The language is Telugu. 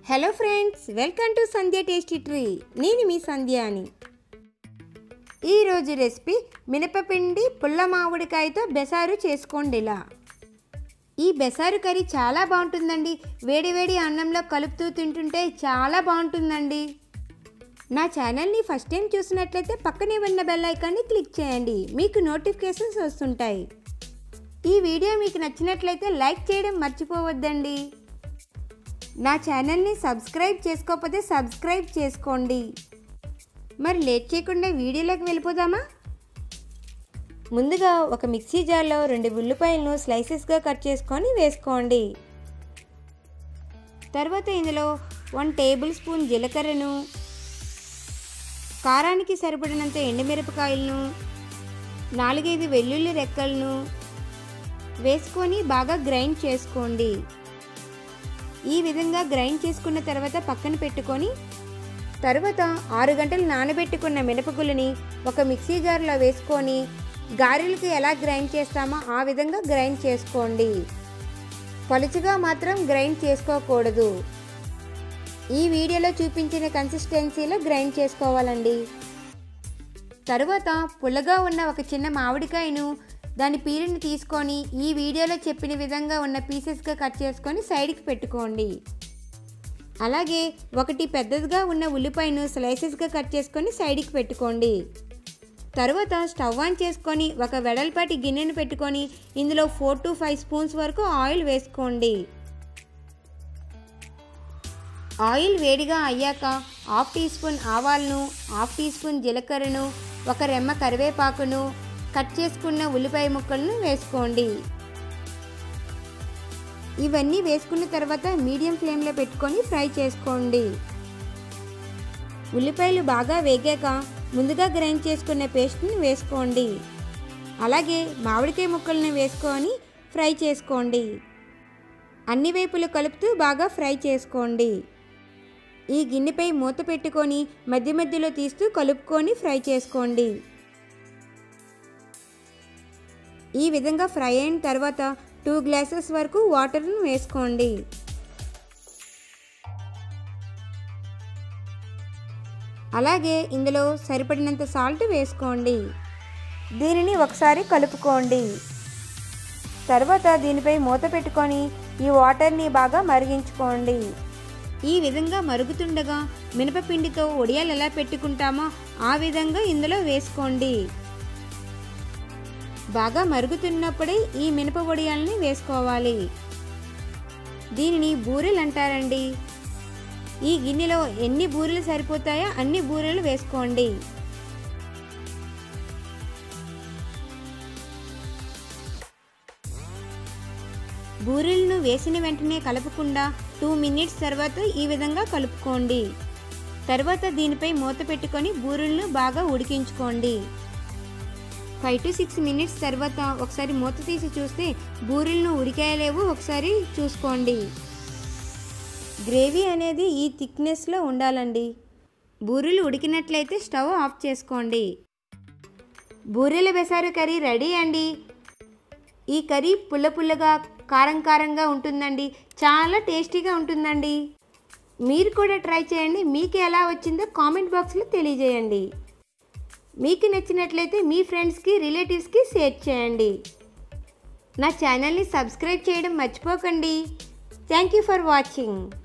hello friends welcome to Sandhya tasty tree నేను మీ సంధ్య అని ఈరోజు రెసిపీ మినపపిండి పుల్ల మామిడికాయతో బెసారు చేసుకోండి ఇలా ఈ బెసారు కర్రీ చాలా బాగుంటుందండి వేడివేడి అన్నంలో కలుపుతూ తింటుంటే చాలా బాగుంటుందండి నా ఛానల్ని ఫస్ట్ టైం చూసినట్లయితే పక్కనే ఉన్న బెల్ ఐకాన్ని క్లిక్ చేయండి మీకు నోటిఫికేషన్స్ వస్తుంటాయి ఈ వీడియో మీకు నచ్చినట్లయితే లైక్ చేయడం మర్చిపోవద్దండి నా ఛానల్ని సబ్స్క్రైబ్ చేసుకోకపోతే సబ్స్క్రైబ్ చేసుకోండి మరి లేట్ చేయకుండా వీడియోలోకి వెళ్ళిపోదామా ముందుగా ఒక మిక్సీ జార్లో రెండు ఉల్లిపాయలను స్లైసెస్గా కట్ చేసుకొని వేసుకోండి తర్వాత ఇందులో వన్ టేబుల్ స్పూన్ జీలకర్రను కారానికి సరిపడినంత ఎండుమిరపకాయలను నాలుగైదు వెల్లుల్లి రెక్కలను వేసుకొని బాగా గ్రైండ్ చేసుకోండి ఈ విధంగా గ్రైండ్ చేసుకున్న తర్వాత పక్కన పెట్టుకొని తర్వాత ఆరు గంటలు నానబెట్టుకున్న మినపగుళ్ళని ఒక మిక్సీ జార్లో వేసుకొని గారెలకు ఎలా గ్రైండ్ చేస్తామో ఆ విధంగా గ్రైండ్ చేసుకోండి పలుచగా మాత్రం గ్రైండ్ చేసుకోకూడదు ఈ వీడియోలో చూపించిన కన్సిస్టెన్సీలో గ్రైండ్ చేసుకోవాలండి తరువాత పుల్లగా ఉన్న ఒక చిన్న మామిడికాయను దాని పీరుని తీసుకొని ఈ వీడియోలో చెప్పిన విధంగా ఉన్న పీసెస్గా కట్ చేసుకొని సైడ్కి పెట్టుకోండి అలాగే ఒకటి పెద్దదిగా ఉన్న ఉల్లిపాయను స్లైసెస్గా కట్ చేసుకొని సైడ్కి పెట్టుకోండి తర్వాత స్టవ్ ఆన్ చేసుకొని ఒక వెడల్పాటి గిన్నెను పెట్టుకొని ఇందులో ఫోర్ టు ఫైవ్ స్పూన్స్ వరకు ఆయిల్ వేసుకోండి ఆయిల్ వేడిగా అయ్యాక హాఫ్ టీ స్పూన్ ఆవాలను హాఫ్ టీ స్పూన్ జీలకర్రను ఒక రెమ్మ కరివేపాకును కట్ చేసుకున్న ఉల్లిపాయ ముక్కలను వేసుకోండి ఇవన్నీ వేసుకున్న తర్వాత మీడియం ఫ్లేమ్లో పెట్టుకొని ఫ్రై చేసుకోండి ఉల్లిపాయలు బాగా వేగాక ముందుగా గ్రైండ్ చేసుకున్న పేస్ట్ని వేసుకోండి అలాగే మామిడికాయ ముక్కలను వేసుకొని ఫ్రై చేసుకోండి అన్ని వైపులు కలుపుతూ బాగా ఫ్రై చేసుకోండి ఈ గిన్నెపై మూత పెట్టుకొని మధ్య మధ్యలో తీస్తూ కలుపుకొని ఫ్రై చేసుకోండి ఈ విధంగా ఫ్రై అయిన తర్వాత టూ గ్లాసెస్ వరకు వాటర్ను వేసుకోండి అలాగే ఇందులో సరిపడినంత సాల్ట్ వేసుకోండి దీనిని ఒకసారి కలుపుకోండి తర్వాత దీనిపై మూత పెట్టుకొని ఈ వాటర్ని బాగా మరిగించుకోండి ఈ విధంగా మరుగుతుండగా మినపపిండితో ఒడియాలు ఎలా పెట్టుకుంటామో ఆ విధంగా ఇందులో వేసుకోండి బాగా మరుగుతున్నప్పుడే ఈ మినప వడియాలని వేసుకోవాలి దీనిని బూరెలు అంటారండి ఈ గిన్నెలో ఎన్ని బూరెలు సరిపోతాయో అన్ని బూరెలు వేసుకోండి బూరెలను వేసిన వెంటనే కలపకుండా టూ మినిట్స్ తర్వాత ఈ విధంగా కలుపుకోండి తర్వాత దీనిపై మూత పెట్టుకొని బూరెలను బాగా ఉడికించుకోండి ఫైవ్ టు సిక్స్ మినిట్స్ తర్వాత ఒకసారి మూత తీసి చూస్తే బూరెలను ఉడికాయలేవు ఒకసారి చూసుకోండి గ్రేవీ అనేది ఈ థిక్నెస్లో ఉండాలండి బూరెలు ఉడికినట్లయితే స్టవ్ ఆఫ్ చేసుకోండి బూరెల బెసారు కర్రీ రెడీ అండి ఈ కర్రీ పుల్ల పుల్లగా కారం కారంగా ఉంటుందండి చాలా టేస్టీగా ఉంటుందండి మీరు కూడా ట్రై చేయండి మీకు ఎలా వచ్చిందో కామెంట్ బాక్స్లో తెలియజేయండి మీకు నచ్చినట్లయితే మీ ఫ్రెండ్స్కి రిలేటివ్స్కి షేర్ చేయండి నా ఛానల్ని సబ్స్క్రైబ్ చేయడం మర్చిపోకండి థ్యాంక్ యూ ఫర్ వాచింగ్